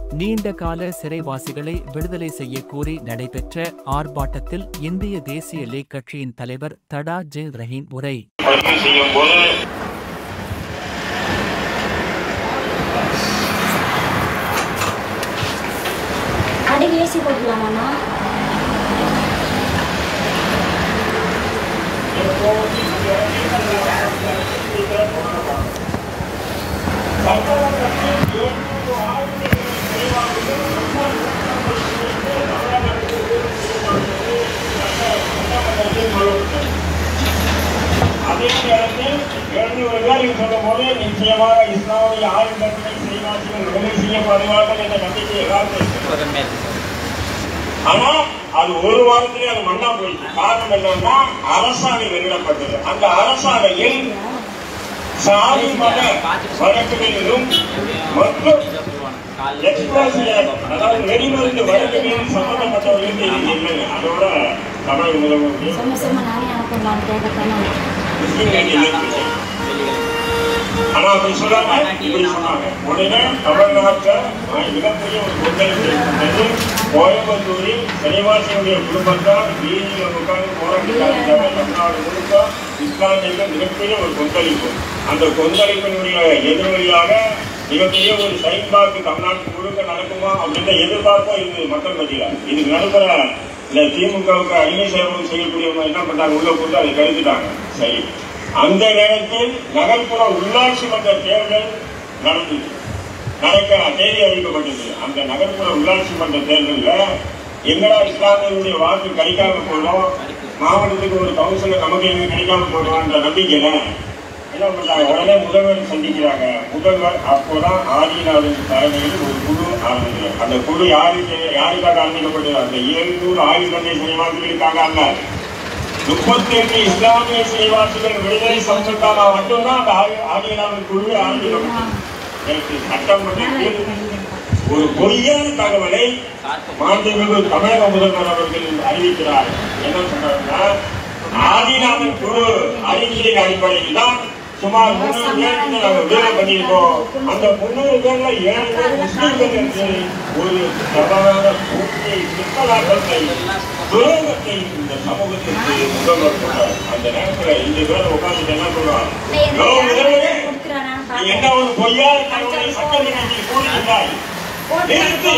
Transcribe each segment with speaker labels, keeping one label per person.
Speaker 1: நீண்ட கால சிறைவாசிகளை விடுதலை செய்ய கோரி நடைபெற்ற ஆர்ப்பாட்டத்தில் இந்திய தேசிய லீக் கட்சியின் தலைவர் தடா ஜே ரஹீம் உரை
Speaker 2: பதிவு செய்யும் போது
Speaker 3: அடிக்க ஏசி போட்டுக்கலாமாண்ணா
Speaker 2: அதே நேரத்தில் எழுநூறு பேர் சொல்லும் போது நிச்சயமாக இஸ்லாமிய ஆயுதங்களை செய்வாசிகள் விடுதலை செய்யப்படுவார்கள் என்ற நம்பிக்கை எல்லாருக்கும் ஆனா அது ஒரு வாரத்திலே அது மண்ணா போயிடுச்சு காரணம் என்னன்னா அரசாணை வெளியிடப்பட்டது அந்த அரசாணையில் சாதி மத வழக்குகளிலும் மற்றும் எக்ஸ்பிரஸ் அதாவது வெடிமருந்து வழக்குகளில் சம்பந்தப்பட்டவர்களுக்கு இது இல்லை அதோட தமிழக முதல்வர்
Speaker 3: சும்மா சும்மா நானே அனுப்பலான்னு கேட்கத்தானே
Speaker 2: முஸ்லீம்கள் இல்லை ஆனா அப்படி சொல்லாம இப்படி சொன்னாங்க உடனே தமிழ்நாட்டில் மிகப்பெரிய ஒரு கொந்தளிப்பு ஏற்பட்டது கோயம்புத்தூரில் சிறைவாசியுடைய குடும்பத்தார் வீதியில் உட்கார்ந்து போராட்டினாங்க தமிழ்நாடு முழுக்க இஸ்லாமியர்கள் மிகப்பெரிய ஒரு கொந்தளிப்பு அந்த கொந்தளிப்பினுடைய எதிர்வழியாக மிகப்பெரிய ஒரு செயல்பாடு தமிழ்நாட்டு முழுக்க நடக்குமா அப்படின்ற எதிர்பார்ப்பும் இருந்தது மக்கள் மத்தியில் இதுக்கு நடுப்புற இந்த திமுகவுக்கு அடிமை சேவகம் செய்யக்கூடியவங்க என்ன பண்ணாங்க உள்ள போட்டு அதை கருத்துட்டாங்க சரி அந்த நேரத்தில் நகர்ப்புற உள்ளாட்சி மன்ற தேர்தல் நடந்தது நடக்க தேதி அறிவிக்கப்பட்டது அந்த நகர்ப்புற உள்ளாட்சி மன்ற தேர்தலில் எங்கடா இஸ்லாமியருடைய வாக்கு கிடைக்காம போனோம் மாவட்டத்துக்கு ஒரு கவுன்சிலர் நமக்கு எங்க கிடைக்காம போனோம்ன்ற நம்பிக்கையில என்ன பண்றாங்க உடனே முதல்வர் சந்திக்கிறாங்க முதல்வர் அப்போதான் ஆதிநாதன் தலைமையில் ஒரு குழு ஆரம்பிக்கிறார் அந்த குழு யாருக்கு யாருக்காக ஆரம்பிக்கப்பட்டது அந்த எழுநூறு ஆயுள் தந்தை சிறைவாசிகளுக்காக அல்ல முப்பத்தி எட்டு இஸ்லாமிய சிறைவாசிகள் விடுதலை சம்பந்தமாக மட்டும்தான் அந்த ஆதி- ஆதிநாதன் குழு ஆரம்பிக்கப்பட்டது எனக்கு சட்டமன்றத்தில் ஒரு பொய்யான தகவலை மாண்புமிகு தமிழக முதல்வர் அவர்கள் அறிவிக்கிறார் என்ன சொன்னாருன்னா ஆதிநாதன் குழு அறிக்கையின் அடிப்படையில் தான் சுமார் முன்னூறு பேருக்கு நாங்கள் விடுதலை பண்ணியிருக்கோம் அந்த முன்னூறு பேர்ல ஏழு பேர் முஸ்லீம்கள் என்று ஒரு தவறான கூட்டை சிக்கலாட்டத்தை துரோகத்தை இந்த சமூகத்திற்கு முதல்வர் சொன்னார் அந்த நேரத்துல இந்த பேர் உட்கார்ந்து என்ன சொல்றாங்க "யோ, முதல்வரே, நீ என்ன ஒரு பொய்யான தகவலை சட்டமன்றத்தில் கூறுகிறாய் நிறுத்து.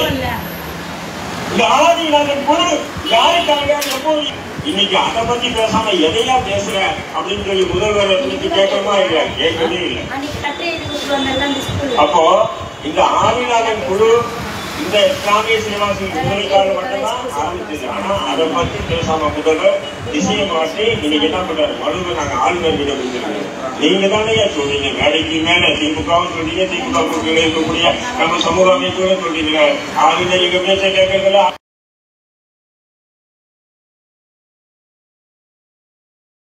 Speaker 2: இந்த ஆதிநாதன் குழு யாருக்காக எப்போது இன்னைக்கு அதை பத்தி பேசாம எதையா பேசுற அப்படின்னு சொல்லி முதல்வர் பத்தி கேட்கணுமா இல்ல கேட்கவே இல்லை
Speaker 3: அன்னைக்கு கட்டை எழுதி கொடுத்துட்டு வந்தேன்ல அந்த ஸ்கூல்ல
Speaker 2: அப்போ இந்த ஆதிநாதன் குழு இந்த இஸ்லாமிய சினிமாசின் விடுதலைக்காக மட்டும்தான் ஆரம்பிச்சது ஆனா அதை பத்தி பேசாம முதல்வர் திசையை மாற்றி இன்னைக்கு என்ன பண்றாரு மனுவை நாங்க ஆளுநர் கிட்ட கொடுத்துருக்கோம் நீங்க தானே சொல்றீங்க வேலைக்கு மேல திமுகவும் சொல்றீங்க திமுக இருக்கக்கூடிய நம்ம சமூக அமைப்புகளும் சொல்றீங்க ஆளுநர் எங்க பேச கேட்கறதுல